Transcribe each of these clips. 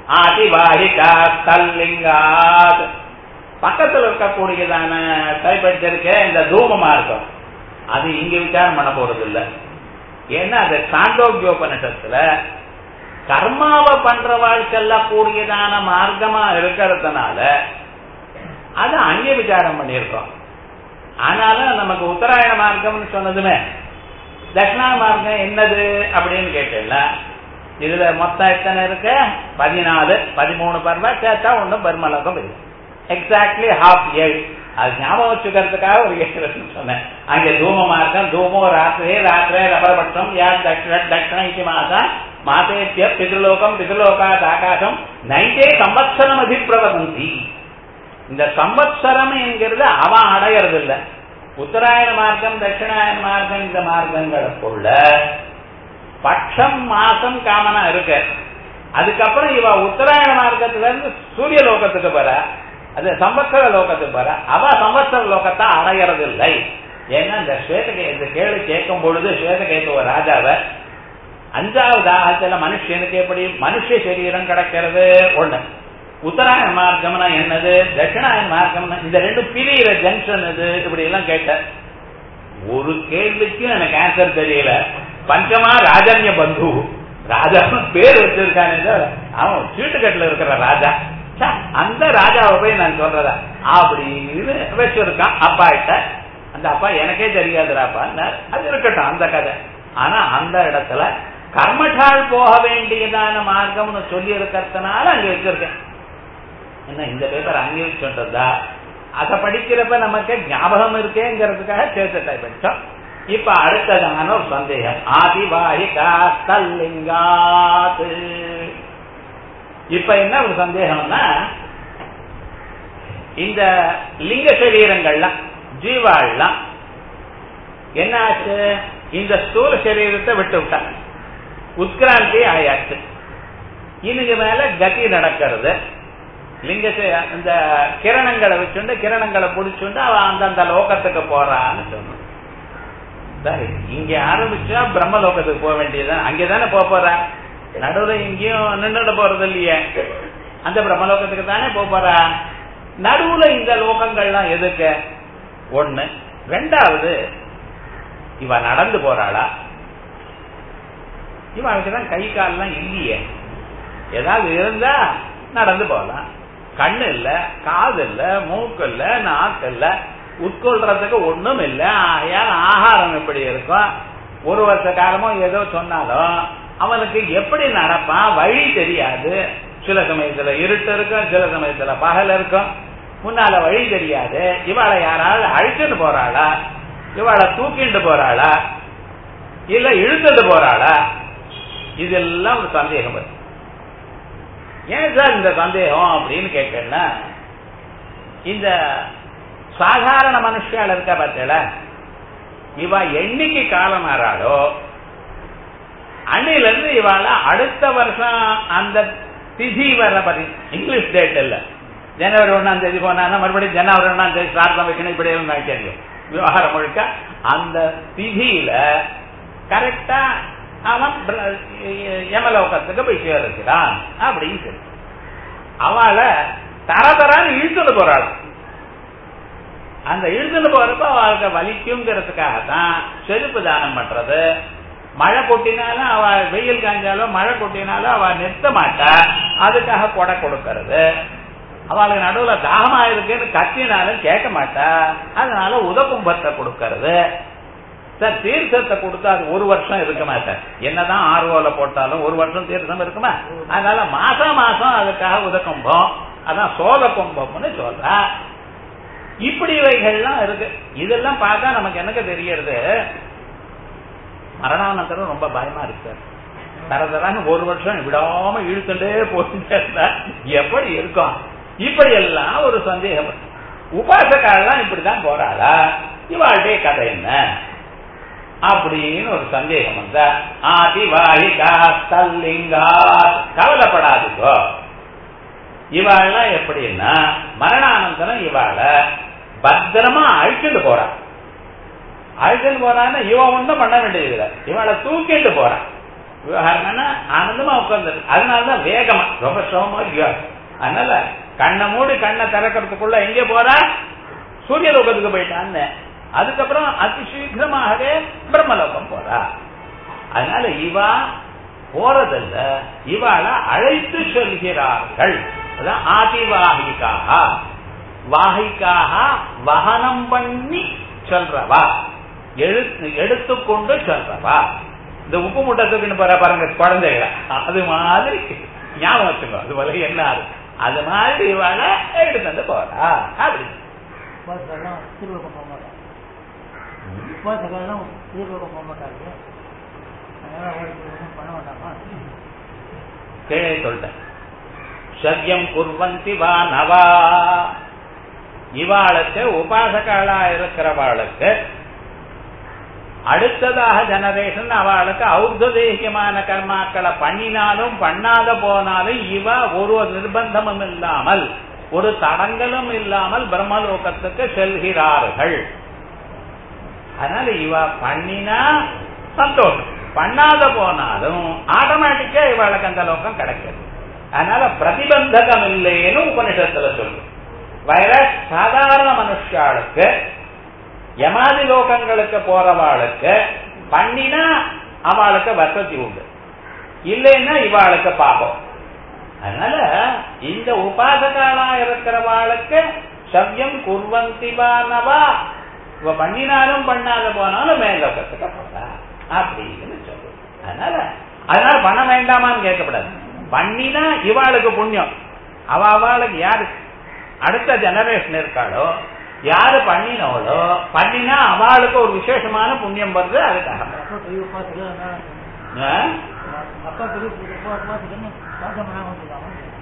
ஆதிவாகிகா தல்லிங்காத் பக்கத்துல இருக்கக்கூடியதான டைப்படிச்சிருக்க இந்த தூம மார்க்கம் அது இங்க விசாரம் பண்ண போறது இல்ல ஏன்னா அது சாண்டோக்கியோபனிஷத்துல கர்மாவை பண்றவாள் செல்லக்கூடியதான மார்க்கமா இருக்கிறதுனால அது அங்கே விசாரம் பண்ணியிருக்கோம் ஆனாலும் நமக்கு உத்தராயண மார்க்கம்னு சொன்னதுமே தட்சிணா மார்க்கம் என்னது அப்படின்னு கேட்டல இதுல மொத்தம் எத்தனை இருக்கு பதினாலு பதிமூணு பருவா சேர்த்தா ஒன்றும் பருமலகம் இருக்கு எக்ஸாக்ட்லி ஹாஃப் ஏழு அது ஞாபகம் வச்சுக்கிறதுக்காக ஒரு ஏழு சொன்னேன் அங்கே தூம மார்க்கம் தூமோ ராத்திரே ராத்திரே ரபரபட்சம் யா தட்சிண தட்சிண இது மாசம் மாதேத்திய பிதிருலோகம் பிதிருலோகாத் ஆகாசம் நைட்டே சம்பத்சரம் அதிப்பிரவதந்தி இந்த சம்பத்சரம் என்கிறது அவன் அடையறது இல்ல உத்தராயண மார்க்கம் தட்சிணாயன மார்க்கம் இந்த மார்க்கங்களுக்குள்ள பட்சம் மாசம் காமனா இருக்கு அதுக்கப்புறம் இவ உத்தராயண மார்க்கத்துல இருந்து சூரிய லோகத்துக்கு போற அது சம்பத்சர லோகத்துக்கு போற அவ சம்பத்சர லோகத்தை அடையறது இல்லை ஏன்னா இந்த ஸ்வேதகே இந்த கேள்வி கேட்கும் பொழுது ஸ்வேதகேத்துவ ராஜாவை அஞ்சாவது ஆகத்துல மனுஷனுக்கு எப்படி மனுஷ சரீரம் கிடைக்கிறது ஒண்ணு உத்தராயண மார்க்கம்னா என்னது தட்சிணாயன மார்க்கம்னா இந்த ரெண்டு பிரியிற ஜங்ஷன் இது இப்படி எல்லாம் கேட்டேன் ஒரு கேள்விக்கு எனக்கு ஆன்சர் தெரியல பஞ்சமா ராஜன்ய பந்து ராஜா பேர் வச்சிருக்கானே அவன் சீட்டுக்கட்டுல இருக்கிற ராஜா அந்த ராஜாவை போய் நான் சொல்றதா அப்படின்னு வச்சிருக்கான் அப்பா கிட்ட அந்த அப்பா எனக்கே தெரியாதுடாப்பா அது இருக்கட்டும் அந்த கதை ஆனா அந்த இடத்துல கர்மட்டால் போக வேண்டியதான மார்க்கம்னு சொல்லி இருக்கிறதுனால அங்க வச்சிருக்கேன் என்ன இந்த பேப்பர் அங்கே வச்சுன்றதா அதை படிக்கிறப்ப நமக்கு ஞாபகம் இருக்கேங்கிறதுக்காக சேர்த்து படிச்சோம் இப்ப அடுத்ததான ஒரு சந்தேகம் ஆதிவாகிகா தல்லிங்காத் இப்ப என்ன ஒரு சந்தேகம்னா இந்த லிங்க சரீரங்கள்லாம் ஜீவாள்லாம் என்ன ஆச்சு இந்த ஸ்தூல சரீரத்தை விட்டு விட்டாங்க உத்கிராந்தி ஆயாச்சு இதுக்கு மேல கதி நடக்கிறது லிங்க இந்த கிரணங்களை வச்சுண்டு கிரணங்களை பிடிச்சுண்டு அவன் அந்தந்த லோகத்துக்கு போறான்னு சொன்னான் சரி இங்க ஆரம்பிச்சா பிரம்ம லோகத்துக்கு போக வேண்டியதுதான் அங்கதானே போக போறா நடுவுல இங்கேயும் நின்றுட போறது இல்லையே அந்த பிரம்மலோகத்துக்கு தானே போக போறா நடுவுல இந்த லோகங்கள்லாம் எதுக்கு ஒண்ணு ரெண்டாவது இவ நடந்து போறாளா இவனுக்கு தான் கை கால்லாம் இல்லையே ஏதாவது இருந்தா நடந்து போகலாம் கண்ணு இல்ல காது இல்ல மூக்கு இல்ல நாக்கு இல்ல உட்கொள்றதுக்கு ஒண்ணும் இல்ல ஆகையால் ஆகாரம் எப்படி இருக்கும் ஒரு வருஷ காலமோ ஏதோ சொன்னாலும் அவனுக்கு எப்படி நடப்பான் வழி தெரியாது சில சமயத்துல இருட்டு இருக்கும் சில சமயத்துல பகல் இருக்கும் முன்னால வழி தெரியாது இவாளை யாராவது அழிச்சுட்டு போறாளா இவாளை தூக்கிட்டு போறாளா இல்ல இழுத்துட்டு போறாளா இதெல்லாம் ஒரு சந்தேகம் வருது ஏன் சார் இந்த சந்தேகம் அப்படின்னு கேட்டேன்னா இந்த சாதாரண மனுஷால் இருக்க பார்த்தல இவ என்னைக்கு காலமாறாளோ அன்னையில இருந்து இவாள அடுத்த வருஷம் அந்த திதி வர பத்தி இங்கிலீஷ் டேட் இல்ல ஜனவரி ஒன்னாம் தேதி போனா மறுபடியும் ஜனவரி ஒன்னாம் தேதி சார்த்தம் வைக்கணும் இப்படி நினைக்கிறது விவகாரம் முழுக்க அந்த திதியில கரெக்டா அவன் யமலோகத்துக்கு போய் சேருகிறான் அப்படின்னு சொல்லி அவளை தரதரான்னு இழுத்துட்டு போறாள் அந்த இழுத்துட்டு போறப்ப அவளுக்கு வலிக்குங்கிறதுக்காக தான் செருப்பு தானம் பண்றது மழை கொட்டினாலும் அவ வெயில் காய்ஞ்சாலும் மழை கொட்டினாலும் அவ நிறுத்த மாட்டா அதுக்காக கொடை கொடுக்கறது அவளுக்கு நடுவுல தாகமா இருக்குன்னு கத்தினாலும் கேட்க மாட்டா அதனால உதகும்பத்தை கொடுக்கறது சார் தீர்த்தத்தை கொடுத்தா அது ஒரு வருஷம் இருக்க மாட்டேன் என்னதான் ஆர்வல போட்டாலும் ஒரு வருஷம் தீர்த்தம் இருக்குமா அதனால மாசம் மாசம் அதுக்காக உதக்கும்பம் அதான் சோழ கும்பம்னு சொல்ற இப்படி இவைகள்லாம் இருக்கு இதெல்லாம் பார்த்தா நமக்கு எனக்கு தெரியறது மரணானந்தரம் ரொம்ப பயமா இருக்கு சார் தரதராக ஒரு வருஷம் விடாம இழுத்துட்டே போயிட்டே இருந்தா எப்படி இருக்கும் இப்படி எல்லாம் ஒரு சந்தேகம் உபாசக்காரெல்லாம் இப்படிதான் போறாளா இவாளுடைய கதை என்ன அப்படின்னு ஒரு சந்தேகம் வந்தா ஆதிவாகிகா தல்லிங்கா கவலைப்படாதுக்கோ இவாள்லாம் எப்படின்னா மரணானந்தரம் இவாள பத்திரமா அழிச்சுட்டு போறான் அழிச்சுட்டு போறான்னா இவன் ஒன்றும் பண்ண வேண்டியது இல்லை இவளை தூக்கிட்டு போறான் விவகாரம்னா ஆனந்தமா உட்கார்ந்து அதனாலதான் வேகமா ரொம்ப சிரமமா இல்லையா அதனால கண்ணை மூடி கண்ணை திறக்கிறதுக்குள்ள எங்க போறா சூரிய லோகத்துக்கு போயிட்டான்னு அதுக்கப்புறம் அதி சீக்கிரமாகவே பிரம்மலோகம் போறா அதனால இவா போறதில்ல இவாளை அழைத்து செல்கிறார்கள் அதான் ஆதிவாகிக்காக வாகிக்காக வகனம் பண்ணி சொல்றவா எழுத்து எடுத்துக்கொண்டு சொல்றவா இந்த உப்பு முட்டை தூக்கின்னு போற பாருங்க குழந்தைகளை அது மாதிரி ஞாபகம் வச்சுக்கோ அது போல என்ன அது அது மாதிரி இவாளை எடுத்து வந்து போறா அப்படி உபாசகெல்லாம் தீர்வுக்கு போக மாட்டாங்க உபாசகெல்லாம் தீர்வுக்கு போக மாட்டாங்க அதனால அவங்களுக்கு ஒன்றும் பண்ண மாட்டாங்க கீழே சொல்லிட்டேன் சத்யம் குர்வந்தி வா நவா இவாளுக்கு உபாசகாளா இருக்கிறவாளுக்கு அடுத்ததாக ஜெனரேஷன் அவளுக்கு ஔர்ததேகியமான கர்மாக்களை பண்ணினாலும் பண்ணாத போனாலும் இவ ஒரு நிர்பந்தமும் இல்லாமல் ஒரு தடங்களும் இல்லாமல் பிரம்மலோகத்துக்கு செல்கிறார்கள் அதனால இவ பண்ணினா சந்தோஷம் பண்ணாத போனாலும் ஆட்டோமேட்டிக்கா இவளுக்கு அந்த லோகம் கிடைக்கிறது அதனால பிரதிபந்தகம் இல்லைன்னு உபனிஷத்துல சொல்லு வேற சாதாரண மனுஷாளுக்கு யமாதி லோகங்களுக்கு போறவாளுக்கு பண்ணினா அவளுக்கு வசதி உண்டு இல்லைன்னா இவாளுக்கு பாபம் அதனால இந்த உபாசகாலா இருக்கிறவாளுக்கு சவ்யம் குர்வந்திவானவா இவ பண்ணினாலும் பண்ணாத போனாலும் மேலோகத்துக்கு போறா அப்படின்னு சொல்லு அதனால அதனால பண்ண வேண்டாமான்னு கேட்கக்கூடாது பண்ணினா இவாளுக்கு புண்ணியம் அவ அவளுக்கு யாரு அடுத்த ஜெனரேஷன் இருக்காளோ யாரு பண்ணினோளோ பண்ணினா அவளுக்கு ஒரு விசேஷமான புண்ணியம் வருது அதுக்காக அப்பா பெரிய உபாசகர் அதனால ஆ? அப்பா பெரிய உபாசகர்னு பாசம் பண்ணாம வச்சுருக்காங்க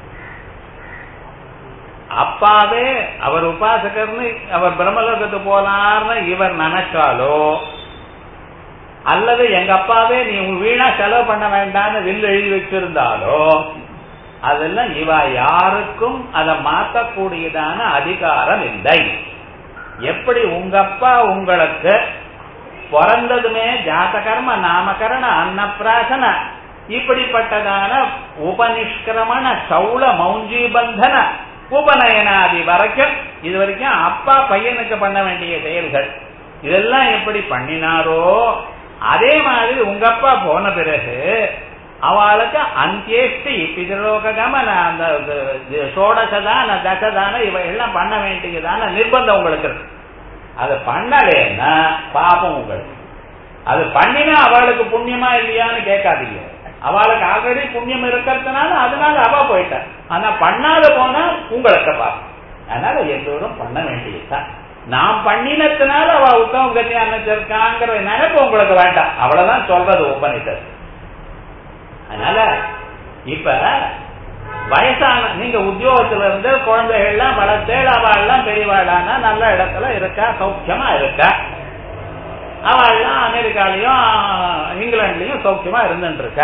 அப்பாவே அவர் உபாசகர்னு அவர் பிரம்மலோகத்துக்கு போலார்னு இவர் நினைச்சாலோ அல்லது எங்க அப்பாவே நீ உன் வீணா செலவு பண்ண வேண்டாம்னு வில் எழுதி வச்சிருந்தாலோ அதெல்லாம் இவ யாருக்கும் அதை மாற்றக்கூடியதான அதிகாரம் இல்லை எப்படி உங்க அப்பா உங்களுக்கு பிறந்ததுமே ஜாதகர்ம நாமகரண அன்னப்பிராசன இப்படிப்பட்டதான உபனிஷ்கிரமண சௌள மௌஞ்சி பந்தன உபநயனாதி வரைக்கும் இது வரைக்கும் அப்பா பையனுக்கு பண்ண வேண்டிய செயல்கள் இதெல்லாம் எப்படி பண்ணினாரோ அதே மாதிரி உங்க அப்பா போன பிறகு அவளுக்கு அந்தியேஷ்டி பிதலோக கமன அந்த இது சோடசதான தசதான இவைகள்லாம் பண்ண வேண்டியதான நிர்பந்தம் உங்களுக்கு இருக்கு அதை பண்ணலேன்னா பாபம் உங்களுக்கு அது பண்ணினா அவளுக்கு புண்ணியமா இல்லையான்னு கேட்காதீங்க அவளுக்கு ஆல்ரெடி புண்ணியம் இருக்கிறதுனால அதனால அவ போயிட்டா ஆனா பண்ணாத போனா உங்களுக்கு பாபம் அதனால எல்லோரும் பண்ண வேண்டியதுதான் நாம் பண்ணினதுனால அவ உத்தம கத்தி அனுப்பிச்சிருக்காங்கிற நினைப்பு உங்களுக்கு வேண்டாம் அவ்வளவுதான் சொல்றது உபனிஷத் அதனால இப்ப வயசான நீங்க உத்தியோகத்துல இருந்து குழந்தைகள்லாம் வளர்த்தேள் அவள்லாம் பெரியவாளானா நல்ல இடத்துல இருக்கா சௌக்கியமா இருக்கா அவள்லாம் அமெரிக்காலையும் இங்கிலாந்துலயும் சௌக்கியமா இருந்துட்டு இருக்கா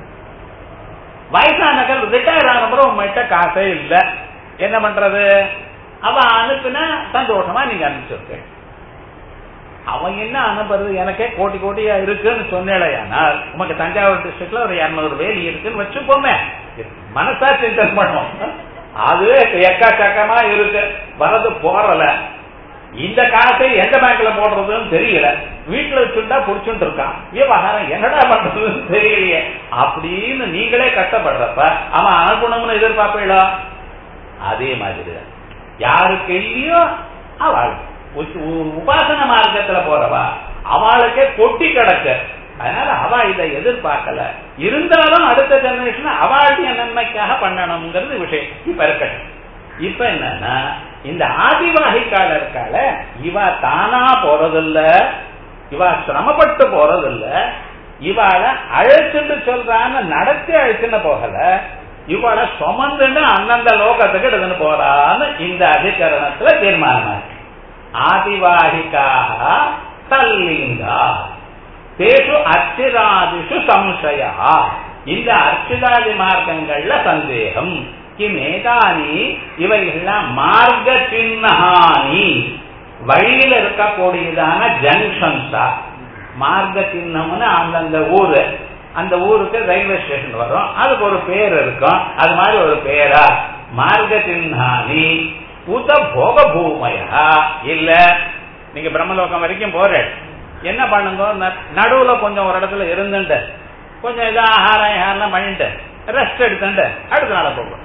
வயசானகள் ரிட்டையர் ஆனப்புறம் உங்ககிட்ட காசே இல்ல என்ன பண்றது அவ அனுப்புனா சந்தோஷமா நீங்க அனுப்பிச்சிருக்க அவன் என்ன அனுப்புறது எனக்கே கோடி கோடியா இருக்குன்னு சொன்னேலையானால் உமக்கு தஞ்சாவூர் டிஸ்ட்ரிக்ட்ல ஒரு இருநூறு வேலி இருக்குன்னு வச்சுப்போமே மனசா சிந்தனை பண்ணுவோம் அதுவே எக்காச்சக்கமா இருக்கு வரது போறல இந்த காசை எந்த பேங்க்ல போடுறதுன்னு தெரியல வீட்டுல வச்சுட்டா புடிச்சுட்டு இருக்கான் விவகாரம் என்னடா பண்றதுன்னு தெரியலையே அப்படின்னு நீங்களே கஷ்டப்படுறப்ப அவன் அனுப்பணும்னு எதிர்பார்ப்பீங்களா அதே மாதிரிதான் யாருக்கு இல்லையோ அவள் உபாசன மார்க்கத்துல போறவா அவளுக்கே கொட்டி கிடக்க அதனால அவ இதை எதிர்பார்க்கல இருந்தாலும் அடுத்த ஜெனரேஷன் அவளுடைய நன்மைக்காக பண்ணணுங்கிறது விஷயம் இப்ப இருக்கட்டும் இப்ப என்னன்னா இந்த ஆதிவாகிக்கால இருக்கால இவ தானா போறதில்ல இவ சிரமப்பட்டு போறதில்ல இவாள அழைச்சுன்னு சொல்றான்னு நடத்தி அழைச்சுன்னு போகல இவளை சுமந்துன்னு அந்தந்த லோகத்துக்கு எடுத்துன்னு போறான்னு இந்த அதிகரணத்துல தீர்மானமா இருக்கு ஆதிவாகிக்காக தல்லிங்கா தேசு அர்ச்சிராதிஷு சம்சயா இந்த அர்ச்சிதாதி மார்க்கங்கள்ல சந்தேகம் கிமேதானி இவைகள்லாம் மார்க்க சின்னஹானி வழியில இருக்கக்கூடியதான ஜங்ஷன்ஸா மார்க்க சின்னம்னு அந்தந்த ஊரு அந்த ஊருக்கு ரயில்வே ஸ்டேஷன் வரும் அதுக்கு ஒரு பேர் இருக்கும் அது மாதிரி ஒரு பேரா மார்க்க சின்னானி உத போக பூமயா இல்ல நீங்க பிரம்மலோகம் வரைக்கும் போறேன் என்ன பண்ணுங்க ந- நடுவுல கொஞ்சம் ஒரு இடத்துல இருந்துட்டு கொஞ்சம் இதா ஆகாரம் ஆகாரம் பண்ணிட்டு ரெஸ்ட் எடுத்துட்டு அடுத்த நாள போகும்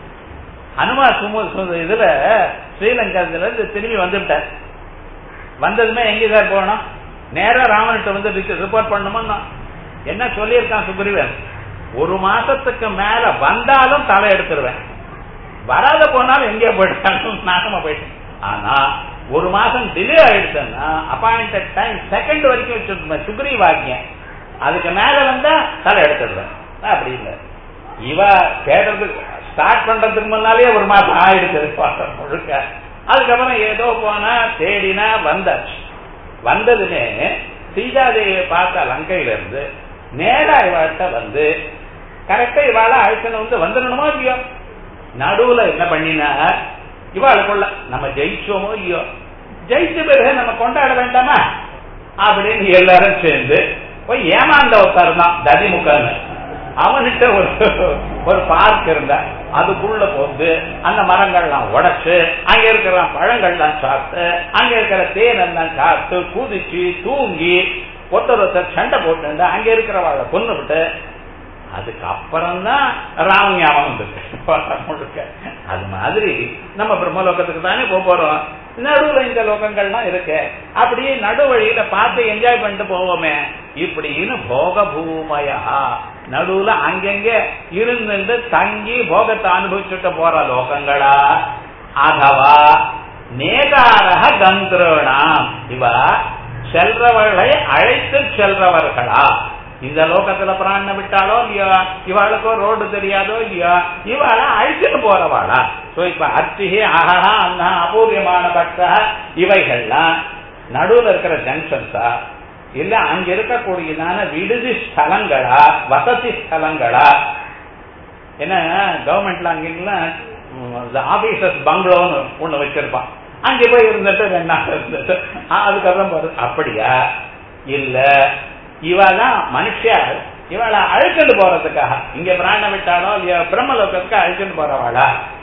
அனுமா சுமு சு- இதுல ஸ்ரீலங்காத்துல இருந்து திரும்பி வந்துவிட்டார் வந்ததுமே எங்க சார் போகணும் நேரா ராமன்கிட்ட வந்து ரிப்போர்ட் பண்ணணுமா என்ன சொல்லியிருக்கான் சுக்ரீவன் ஒரு மாசத்துக்கு மேல வந்தாலும் தலை எடுத்துருவேன் வராத போனாலும் எங்கே போயிட்டாலும் நாசமா போயிட்டேன் ஆனா ஒரு மாசம் டிலே ஆயிடுச்சுன்னா அப்பாயிண்டட் டைம் செகண்ட் வரைக்கும் வச்சிருப்பேன் சுக்ரீவாக்கியம் அதுக்கு மேல வந்தா தலை எடுத்துடுவேன் அப்படி இல்லை இவ கேட்டதுக்கு ஸ்டார்ட் பண்றதுக்கு முன்னாலே ஒரு மாசம் ஆயிடுச்சு பாசம் முழுக்க அதுக்கப்புறம் ஏதோ போனா தேடினா வந்தாச்சு வந்ததுமே சீதாதேவியை பார்த்த லங்கையில இருந்து நேரா இவாட்ட வந்து கரெக்டா இவாள அழைச்சன வந்து வந்துடணுமோ இல்லையோ நடுவுல என்ன பண்ணினா இவாளுக்குள்ள நம்ம ஜெயிச்சோமோ இல்லையோ ஜெயிச்ச பிறகு நம்ம கொண்டாட வேண்டாமா அப்படின்னு எல்லாரும் சேர்ந்து போய் ஏமாந்த ஒருத்தர் தான் ததிமுகன்னு அவன்கிட்ட ஒரு ஒரு பார்க் இருந்தா அதுக்குள்ள போந்து அந்த மரங்கள்லாம் உடைச்சு அங்க இருக்கிற பழங்கள்லாம் சாப்பிட்டு அங்க இருக்கிற தேன் எல்லாம் சாப்பிட்டு குதிச்சு தூங்கி ஒருத்தர் ஒருத்தர் சண்டை போட்டு அங்க இருக்கிறவாளை கொண்டு விட்டு அதுக்கப்புறம் தான் ராம ஞாபகம் வந்துருக்கு முழுக்க அது மாதிரி நம்ம பிரம்மலோகத்துக்கு தானே போக போறோம் நடுவுல இந்த லோகங்கள்லாம் இருக்கு அப்படியே நடுவழியில பார்த்து என்ஜாய் பண்ணிட்டு போவோமே இப்படின்னு போக பூமயா நடுவுல அங்கங்க இருந்துட்டு தங்கி போகத்தை அனுபவிச்சுட்டு போற லோகங்களா அதவா நேதாரக கந்திரணாம் இவ செல்றவர்களை அழைத்து செல்றவர்களா இந்த லோகத்துல பிராண விட்டாலோ இல்லையோ இவாளுக்கோ ரோடு தெரியாதோ இல்லையோ இவாள அழிச்சுட்டு போறவாளா சோ இப்ப அர்த்திகே அகஹா அண்ணா அபூர்யமான பக்த இவைகள்லாம் நடுவுல இருக்கிற ஜங்ஷன்ஸா இல்ல அங்க இருக்கக்கூடியதான விடுதி ஸ்தலங்களா வசதி ஸ்தலங்களா என்ன கவர்மெண்ட்ல அங்கெல்லாம் ஆபீசர்ஸ் பங்களோன்னு ஒண்ணு வச்சிருப்பான் அங்க போய் இருந்துட்டு ரெண்டு நாள் இருந்துட்டு அதுக்கப்புறம் பாரு அப்படியா இல்ல இவெல்லாம் மனுஷியார் இவளை அழைச்சிட்டு போறதுக்காக இங்க பிராணம் விட்டாலோ இல்லையோ பிரம்மலோகத்துக்கு அழைச்சிட்டு போறவாளா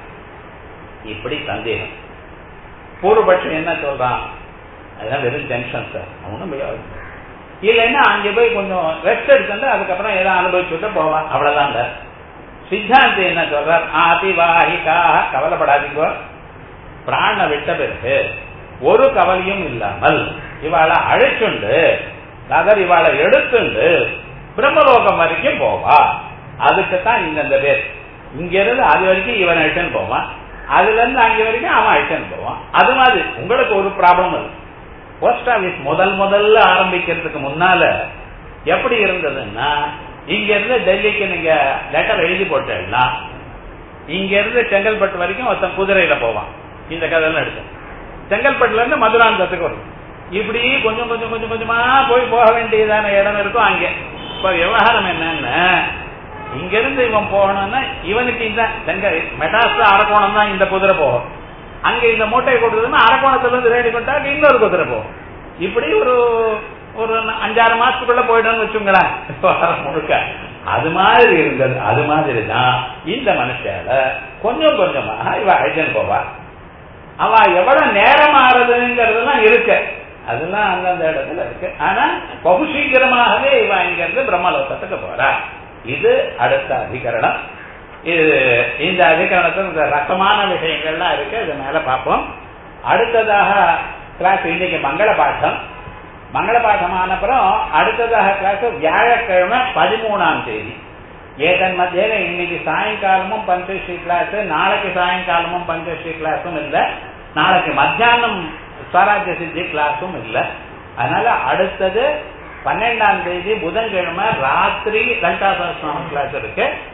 இப்படி சந்தேகம் பூர்வபட்சம் என்ன சொல்றான் அதெல்லாம் வெறும் டென்ஷன் சார் ஒன்றும் இல்லைன்னா அங்க போய் கொஞ்சம் ரெஸ்ட் எடுத்துட்டு அதுக்கப்புறம் ஏதோ அனுபவிச்சுட்டு போவான் அவ்வளவுதான் சார் சித்தாந்தி என்ன சொல்றார் ஆதிவாகிக்காக கவலைப்படாதீங்க பிராண விட்ட பிறகு ஒரு கவலையும் இல்லாமல் இவாளை அழைச்சுண்டு நகர் இவாளை எடுத்துண்டு பிரம்மலோகம் வரைக்கும் போவா அதுக்கு தான் இந்த பேர் இங்க இருந்து அது வரைக்கும் இவன் அழிச்சுன்னு போவான் அதுல இருந்து அங்க வரைக்கும் அவன் அழிச்சுன்னு போவான் அது மாதிரி உங்களுக்கு ஒரு ப்ராப்ளம் இருக்கு போஸ்ட் ஆபீஸ் முதல் முதல்ல ஆரம்பிக்கிறதுக்கு முன்னால எப்படி இருந்ததுன்னா இங்க இருந்து டெல்லிக்கு நீங்க லெட்டர் எழுதி போட்டேன்னா இங்க இருந்து செங்கல்பட்டு வரைக்கும் ஒருத்தன் குதிரையில போவான் இந்த கதையெல்லாம் எடுத்து செங்கல்பட்டுல இருந்து மதுராந்தத்துக்கு வரும் இப்படி கொஞ்சம் கொஞ்சம் கொஞ்சம் கொஞ்சமா போய் போக வேண்டியதான இடம் இருக்கும் அங்க இப்ப விவகாரம் என்னன்னா இங்க இருந்து இவன் போகணும்னா இவனுக்கு இந்த செங்க மெட்ராஸ் அரக்கோணம் தான் இந்த குதிரை போகும் அங்க இந்த மூட்டையை கொடுத்ததுன்னா அரக்கோணத்துல இருந்து ரேடி கொண்டா இன்னொரு குதிரை போகும் இப்படி ஒரு ஒரு அஞ்சாறு மாசத்துக்குள்ள போயிடும்னு வச்சுங்களேன் முழுக்க அது மாதிரி இருந்தது அது மாதிரி தான் இந்த மனுஷால கொஞ்சம் கொஞ்சமாக இவ அழைச்சன் போவா அவ எவ்வளவு நேரம் ஆறுதுங்கிறதுலாம் இருக்கு அதெல்லாம் அந்தந்த இடத்துல இருக்கு ஆனா பகு சீக்கிரமாகவே இவ இங்க இருந்து பிரம்மலோகத்துக்கு போறா இது அடுத்த அதிகரணம் இது இந்த அதிகரணத்தில் இந்த ரசமான விஷயங்கள்லாம் இருக்கு இது மேல பார்ப்போம் அடுத்ததாக கிளாஸ் இன்னைக்கு மங்கள பாட்டம் மங்கள பாட்டமான அப்புறம் அடுத்ததாக கிளாஸ் வியாழக்கிழமை பதிமூணாம் தேதி ஏதன் மத்தியில இன்னைக்கு சாயங்காலமும் பஞ்சஸ்ரீ கிளாஸ் நாளைக்கு சாயங்காலமும் பஞ்சஸ்ரீ கிளாஸும் இல்ல நாளைக்கு மத்தியானம் ஸ்வராஜ்ய சித்தி கிளாஸும் இல்ல அதனால அடுத்தது பன்னெண்டாம் தேதி புதன்கிழமை ராத்திரி லலிதா சகஸ்நாமம் கிளாஸ் இருக்கு